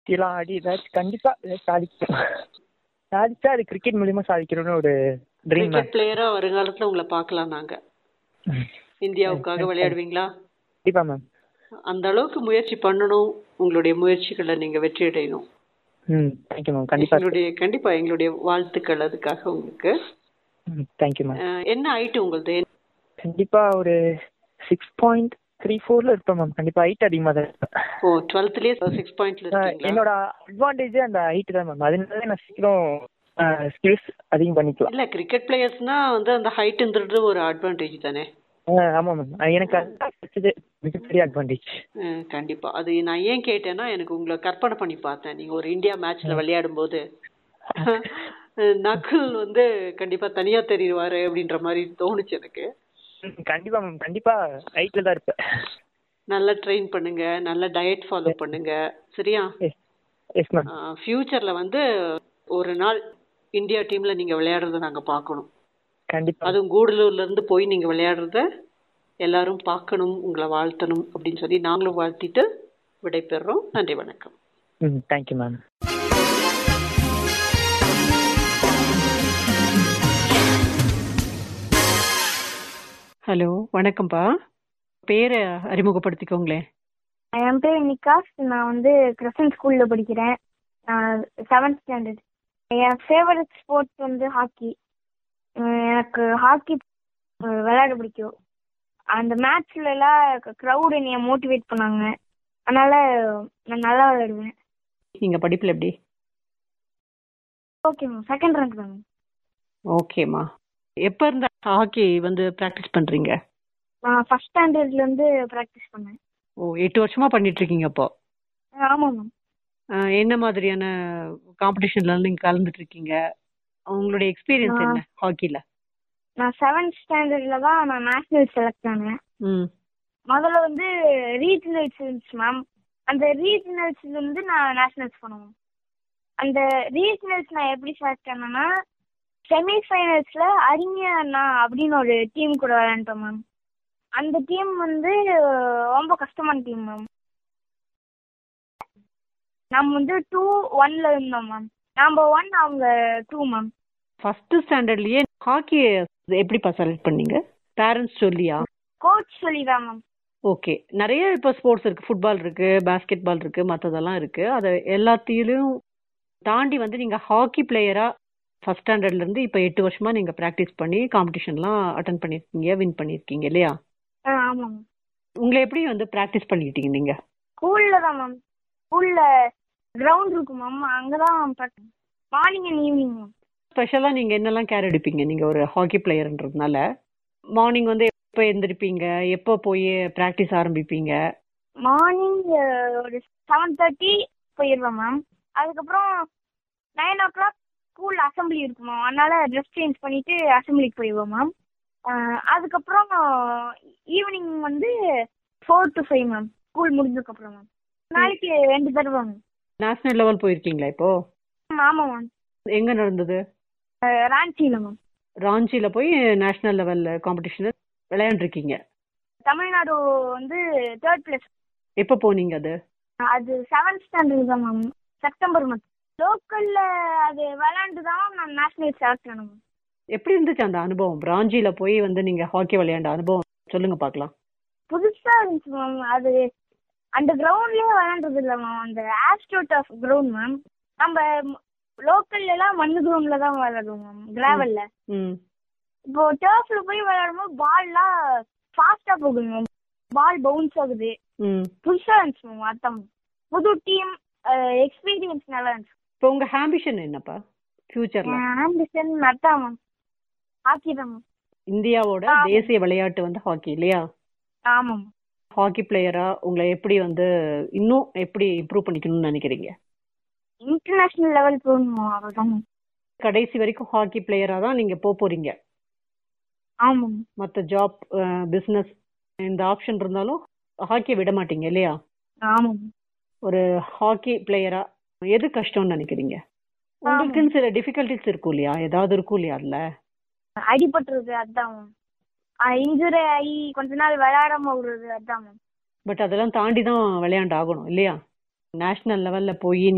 டிஸ்ட்ரிக்ட்லாம் ஆடி ஏதாச்சும் கண்டிப்பா ஏதாச்சும் சாதிக்கணும் சாதிச்சா அது கிரிக்கெட் மூலியமா சாதிக்கணும்னு ஒரு ட்ரீம் கிரிக்கெட் பிளேயரா வருங்காலத்துல உங்களை பார்க்கலாம் நாங்க இந்தியாவுக்காக விளையாடுவீங்களா கண்டிப்பா மேம் அந்த அளவுக்கு முயற்சி பண்ணணும் உங்களுடைய முயற்சிகளை நீங்க வெற்றி அடையணும் ம் தேங்க்யூ மேம் கண்டிப்பா எங்களுடைய கண்டிப்பா எங்களுடைய வாழ்த்துக்கள் அதுக்காக உங்களுக்கு ம் தேங்க்யூ மேம் அஹ், என்ன ஹைட் உங்களுது கண்டிப்பா ஒரு சிக்ஸ் பாயிண்ட் த்ரீ ஃபோர்ல இருப்பேன் மேம் கண்டிப்பா ஹைட் அதிகமாக தான் இருப்பேன் ஓ டுவெல்த்லயே சிக்ஸ் பாயிண்ட்ல ஆஹ் இருக்கீங்களா என்னோட அட்வான்டேஜே அந்த ஹைட் தான் மேம் அதனால நான் சீக்கிரம் ஸ்கில்ஸ் அதிகம் பண்ணிக்கலாம் இல்ல கிரிக்கெட் பிளேயர்ஸ்னா வந்து அந்த ஹைட்ன்றது ஒரு அட்வான்டேஜ் தானே ஆஹ் ஆமா மேம் எனக்கு அதுதான் கிடைச்சது மிகப்பெரிய அட்வான்டேஜ் அஹ், கண்டிப்பா அது நான் ஏன் கேட்டேன்னா எனக்கு உங்களை கற்பனை பண்ணி பார்த்தேன் நீங்க ஒரு இந்தியா மேட்ச்ல விளையாடும் போது நக்குல் வந்து கண்டிப்பா தனியா தெரியுவாரு அப்படின்ற மாதிரி தோணுச்சு எனக்கு கண்டிப்பா மேம் கண்டிப்பா ஹைட்ல தான் இருப்பேன் நல்லா ட்ரெயின் பண்ணுங்க நல்ல டயட் ஃபாலோ பண்ணுங்க சரியா எஸ் எஸ் மேம் ஃபியூச்சர்ல வந்து ஒரு நாள் இந்தியா டீம்ல நீங்க விளையாடுறத நாங்க பார்க்கணும் கண்டிப்பா அதுவும் கூடலூர்ல இருந்து போய் நீங்க விளையாடுறத எல்லாரும் பார்க்கணும் உங்களை வாழ்த்தணும் அப்படின்னு சொல்லி நாங்களும் வாழ்த்திட்டு விடைபெறுறோம் நன்றி வணக்கம் ம் தேங்க்யூ மேம் ஹலோ வணக்கம்ப்பா பேரை அறிமுகப்படுத்திக்கோங்களேன் என் பேர் நிகாஸ் நான் வந்து கிரசன் ஸ்கூல்ல படிக்கிறேன் நான் செவன்த் ஸ்டாண்டர்ட் என் ஃபேவரட் ஸ்போர்ட்ஸ் வந்து ஹாக்கி எனக்கு ஹாக்கி விளையாட பிடிக்கும் அந்த மேட்ச்ல எல்லாம் க்ரௌட் என்னைய மோட்டிவேட் பண்ணாங்க அதனால நான் நல்லா விளையாடுவேன் நீங்க படிப்புல எப்படி ஓகே மேம் செகண்ட் ரேங்க் தான் ஓகேம்மா எப்ப இருந்து ஹாக்கி வந்து பிராக்டிஸ் பண்றீங்க நான் ஃபர்ஸ்ட் ஸ்டாண்டர்ட்ல இருந்து ப்ராக்டிஸ் பண்ணேன் ஓ எட்டு வருஷமா பண்ணிட்டு இருக்கீங்க அப்போ ஆமாம் மேம் அஹ் என்ன மாதிரியான காம்படிஷன்ல நீங்க கலந்துட்டு இருக்கீங்க உங்களுடைய எக்ஸ்பீரியன்ஸ் நான்- என்ன ஹாக்கில நான் செவன்த் ஸ்டாண்டர்ட்ல தான் நான் நேஷனல் செலக்ட் ஆனேன் ம் முதல்ல வந்து ரீஜனல்ஸ் இருந்துச்சு மேம் அந்த ரீஜனல்ஸ்ல இருந்து நான் நேஷனல்ஸ் பண்ணுவேன் அந்த ரீஜனல்ஸ் நான் எப்படி செலக்ட் ஆனேன்னா செமிஃபைனல்ஸ்ல அறிஞர் அண்ணா அப்படின்னு ஒரு டீம் கூட விளையாண்டோம் மேம் அந்த டீம் வந்து ரொம்ப கஷ்டமான டீம் மேம் நம்ம வந்து டூ ஒன்ல இருந்தோம் மேம் நம்பர் ஒன் அவங்க டூ மேம் ஃபர்ஸ்ட் ஸ்டாண்டர்ட்லயே ஹாக்கி எப்படிப்பா செலக்ட் பண்ணீங்க பேரண்ட்ஸ் சொல்லியா கோச் சொல்லி தான் மேம் ஓகே நிறைய இப்போ ஸ்போர்ட்ஸ் இருக்கு ஃபுட்பால் இருக்கு பாஸ்கெட் பால் இருக்கு மற்றதெல்லாம் இருக்கு அதை எல்லாத்தையும் தாண்டி வந்து நீங்க ஹாக்கி பிளேயரா ஃபர்ஸ்ட் ஸ்டாண்டர்ட்ல இருந்து இப்போ எட்டு வருஷமா நீங்க ப்ராக்டிஸ் பண்ணி காம்படிஷன்லாம் அட்டன் பண்ணிருக்கீங்க வின் பண்ணிருக்கீங்க இல்லையா ஆ ஆமாம் மேம் உங்களை எப்படி வந்து ப்ராக்டிஸ் பண்ணிக்கிட்டீங்க நீங்க ஸ்கூல்ல தான் மேம் ஸ்கூல்ல கிரவுண்ட் இருக்கு மேம் அங்கதான் மார்னிங் அண்ட் ஈவினிங் மேம் ஸ்பெஷலா நீங்க என்னெல்லாம் கேர் எடுப்பீங்க நீங்க ஒரு ஹாக்கி பிளேயர்ன்றதுனால மார்னிங் வந்து எப்போ எந்திரிப்பீங்க எப்போ போய் ப்ராக்டிஸ் ஆரம்பிப்பீங்க மார்னிங் ஒரு செவன் தேர்ட்டி போயிடுவேன் மேம் அதுக்கப்புறம் nine o'clock school assembly இருக்கும் மேம் அதனால ட்ரெஸ் சேஞ்ச் பண்ணிட்டு அசம்பிளிக்கு போயிடுவோம் மேம் அதுக்கப்புறம் ஈவினிங் வந்து four to five ma'am school முடிஞ்சதுக்கப்புறம் மேம் நாளைக்கு ரெண்டு தடவை மேம் நேஷனல் லெவல் போயிருக்கீங்களா இப்போ ஆமாம் மேம் எங்க நடந்தது ராஞ்சியில் மேம் ராஞ்சியில போய் நேஷனல் லெவல் காம்படிஷன் விளையாண்டுருக்கீங்க தமிழ்நாடு வந்து தேர்ட் பிளேஸ் எப்போ போனீங்க அது அது செவன்த் ஸ்டாண்டர்ட் தான் மேம் செப்டம்பர் மந்த் லோக்கல்ல அது விளையாண்டு தான் நான் நேஷனல் செலக்ட் ஆனேன் மேம் எப்படி இருந்துச்சு அந்த அனுபவம் ராஞ்சியில போய் வந்து நீங்க ஹாக்கி விளையாண்ட அனுபவம் சொல்லுங்க பார்க்கலாம் புதுசா இருந்துச்சு மேம் அது அந்த கிரவுண்ட்லயே விளையாண்டுறது இல்லை மேம் அந்த ஆஸ்ட்ரோட் ஆஃப் கிரவுண்ட் மேம் நம்ம லோக்கல்ல எல்லாம் மண்ணு கிரவுண்ட்ல தான் விளையாடுவோம் மேம் கிராவல்ல ம் இப்போ டர்ஃப்ல போய் விளையாடும்போது பால்லாம் ஃபாஸ்டா போகுது மேம் பால் பவுன்ஸ் ஆகுது ம் புதுசா இருந்துச்சு மேம் அதான் புது டீம் எக்ஸ்பீரியன்ஸ் நல்லா இருந்துச்சு இப்போ உங்க ஹாம்பிஷன் என்னப்பா ஃபியூச்சர்ல ஆம்பிஷன் அதான் மேம் ஹாக்கி தான் மேம் இந்தியாவோட ஆமா. தேசிய விளையாட்டு வந்து ஹாக்கி இல்லையா ஆமாம் ஹாக்கி பிளேயரா உங்களை எப்படி வந்து இன்னும் எப்படி இம்ப்ரூவ் பண்ணிக்கணும்னு நினைக்கிறீங்க இன்டர்நேஷனல் லெவல் போகணும் அவ்வளோதான் மேம் கடைசி வரைக்கும் ஹாக்கி பிளேயரா தான் நீங்க போக போறீங்க ஆமாம் மற்ற ஜாப் பிசினஸ் இந்த ஆப்ஷன் இருந்தாலும் ஹாக்கியை விட மாட்டீங்க இல்லையா ஆமாம் ஒரு ஹாக்கி பிளேயரா எது கஷ்டம்னு நினைக்கிறீங்க உங்களுக்குன்னு சில டிஃபிகல்டிஸ் இருக்கும் இல்லையா ஏதாவது இருக்கும் இல்லையா அதுல அடிபட்டுறது அதான் மேம் இன்ஜுரி ஆகி கொஞ்ச நாள் விளையாடாம விடுறது அதான் மேம் பட் அதெல்லாம் தாண்டி தான் விளையாண்டு ஆகணும் இல்லையா நேஷனல் லெவல்ல போய்